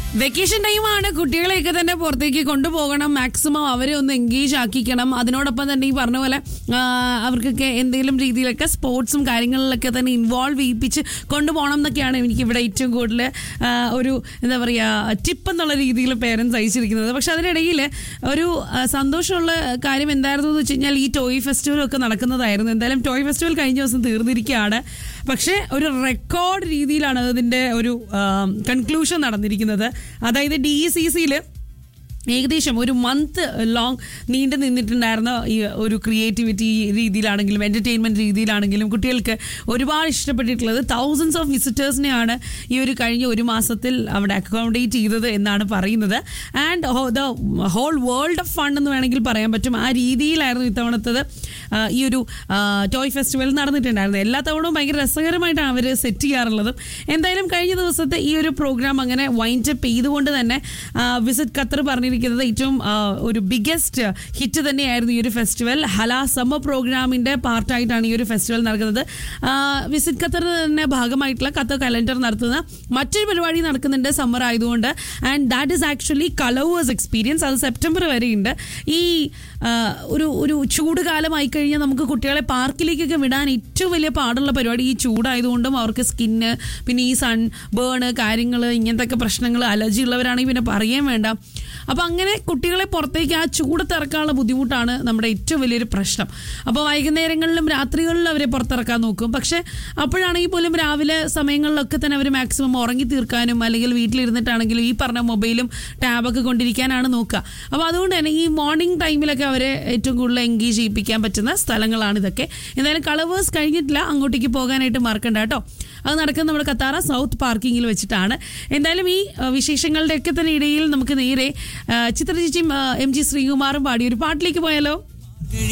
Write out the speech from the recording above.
vacation ടൈമാണ് കുട്ടികളെയൊക്കെ തന്നെ പുറത്തേക്ക് കൊണ്ടുപോകണം മാക്സിമം അവരെ ഒന്ന് എൻഗേജ് ആക്കിക്കണം അതിനോടൊപ്പം തന്നെ ഈ പറഞ്ഞ പോലെ ആ, അവർക്കൊക്കെ എന്തെങ്കിലും രീതിയിലൊക്കെ സ്പോർട്സും കാര്യങ്ങളിലൊക്കെ തന്നെ ഇൻവോൾവ് ചെയ്യിപ്പിച്ച് കൊണ്ടുപോകണം എന്നൊക്കെയാണ് എനിക്ക് ഇവിടെ ഏറ്റവും കൂടുതൽ ആ, ഒരു എന്താ പറയുക ടിപ്പ് എന്നുള്ള രീതിയിൽ പേരൻസ് അയച്ചിരിക്കുന്നത് പക്ഷെ അതിനിടയിൽ ഒരു ആ, സന്തോഷമുള്ള കാര്യം എന്തായിരുന്നു എന്ന് വെച്ച് കഴിഞ്ഞാൽ ഈ ടോയ് ഫെസ്റ്റിവൽ ഒക്കെ നടക്കുന്നതായിരുന്നു എന്തായാലും ടോയ് ഫെസ്റ്റിവൽ കഴിഞ്ഞ ദിവസം തീർന്നിരിക്കുകയാണ് പക്ഷേ ഒരു റെക്കോർഡ് രീതിയിലാണ് അതിൻ്റെ ഒരു കൺക്ലൂഷൻ നടന്നിരിക്കുന്നത് അതായത് ഡി ഇ സി സിയിൽ ഏകദേശം ഒരു മന്ത് ലോങ് നീണ്ടു നിന്നിട്ടുണ്ടായിരുന്ന ഈ ഒരു ക്രിയേറ്റിവിറ്റി രീതിയിലാണെങ്കിലും എൻ്റർടൈൻമെൻറ്റ് രീതിയിലാണെങ്കിലും കുട്ടികൾക്ക് ഒരുപാട് ഇഷ്ടപ്പെട്ടിട്ടുള്ളത് തൗസൻഡ്സ് ഓഫ് വിസിറ്റേഴ്സിനെയാണ് ഈ ഒരു കഴിഞ്ഞ ഒരു മാസത്തിൽ അവിടെ അക്കോമഡേറ്റ് ചെയ്തത് എന്നാണ് പറയുന്നത് and the whole world of fund എന്ന് വേണമെങ്കിൽ പറയാൻ പറ്റും ആ രീതിയിലായിരുന്നു ഇത്തവണത്തത് ആ, ഈ ഒരു ടോയ് ഫെസ്റ്റിവൽ നടന്നിട്ടുണ്ടായിരുന്നത് എല്ലാ തവണവും ഭയങ്കര രസകരമായിട്ടാണ് അവർ സെറ്റ് ചെയ്യാറുള്ളതും എന്തായാലും കഴിഞ്ഞ ദിവസത്തെ ഈ ഒരു പ്രോഗ്രാം അങ്ങനെ വൈൻഡ് അപ്പ് ചെയ്തുകൊണ്ട് തന്നെ വിസിറ്റ് ഖത്തർ പറഞ്ഞിരിക്കുന്നത് ഏറ്റവും ആ, ഒരു ബിഗ്ഗസ്റ്റ് ഹിറ്റ് തന്നെയായിരുന്നു ഈ ഒരു ഫെസ്റ്റിവൽ ഹല സമ്മർ പ്രോഗ്രാമിന്റെ പാർട്ടായിട്ടാണ് ഈ ഒരു ഫെസ്റ്റിവൽ നടക്കുന്നത് ആ, വിസിറ്റ് ഖത്തർ തന്നെ ഭാഗമായിട്ടുള്ള ഖത്തർ കലണ്ടർ നടത്തുന്ന മറ്റൊരു പരിപാടി നടക്കുന്നുണ്ട് സമ്മർ ആയതുകൊണ്ട് and that is actually colours experience അത് സെപ്റ്റംബർ വരെയുണ്ട് ഈ ആ, ഒരു ഒരു ചൂട് കാലമായി കഴിഞ്ഞാൽ നമുക്ക് കുട്ടികളെ പാർക്കിലേക്കൊക്കെ വിടാൻ ഏറ്റവും വലിയ പാടുള്ള പരിപാടി ഈ ചൂടായതുകൊണ്ടും അവർക്ക് സ്കിന്ന് പിന്നെ ഈ സൺ ബേണ് കാര്യങ്ങൾ ഇങ്ങനത്തെ ഒക്കെ പ്രശ്നങ്ങൾ അലർജി ഉള്ളവരാണെങ്കിൽ പിന്നെ പറയാൻ വേണ്ട അപ്പോൾ അങ്ങനെ കുട്ടികളെ പുറത്തേക്ക് ആ ചൂടത്ത് ഇറക്കാനുള്ള ബുദ്ധിമുട്ടാണ് നമ്മുടെ ഏറ്റവും വലിയൊരു പ്രശ്നം അപ്പോൾ വൈകുന്നേരങ്ങളിലും രാത്രികളിലും അവരെ പുറത്തിറക്കാൻ നോക്കും പക്ഷേ അപ്പോഴാണെങ്കിൽ പോലും രാവിലെ സമയങ്ങളിലൊക്കെ തന്നെ അവർ മാക്സിമം ഉറങ്ങി തീർക്കാനും അല്ലെങ്കിൽ വീട്ടിലിരുന്നിട്ടാണെങ്കിലും ഈ പറഞ്ഞ മൊബൈലും ടാബൊക്കെ കൊണ്ടിരിക്കാനാണ് നോക്കുക അപ്പോൾ അതുകൊണ്ട് തന്നെ ഈ മോർണിംഗ് ടൈമിലൊക്കെ അവരെ ഏറ്റവും കൂടുതൽ എൻഗേജ് ചെയ്യിപ്പിക്കാൻ പറ്റുന്ന സ്ഥലങ്ങളാണ് ഇതൊക്കെ എന്തായാലും കളവേഴ്സ് കഴിഞ്ഞിട്ടില്ല അങ്ങോട്ടേക്ക് പോകാനായിട്ട് മറക്കണ്ട കേട്ടോ അത് നടക്കുന്നത് നമ്മുടെ കത്താറ സൗത്ത് പാർക്കിങ്ങിൽ വെച്ചിട്ടാണ് എന്തായാലും ഈ ആ, വിശേഷങ്ങളുടെയൊക്കെ തന്നെ ഇടയിൽ നമുക്ക് നേരെ ആ, ചിത്രചേച്ചിയും ആ, എം ജി ശ്രീകുമാറും പാടിയ ഒരു പാട്ടിലേക്ക് പോയാലോ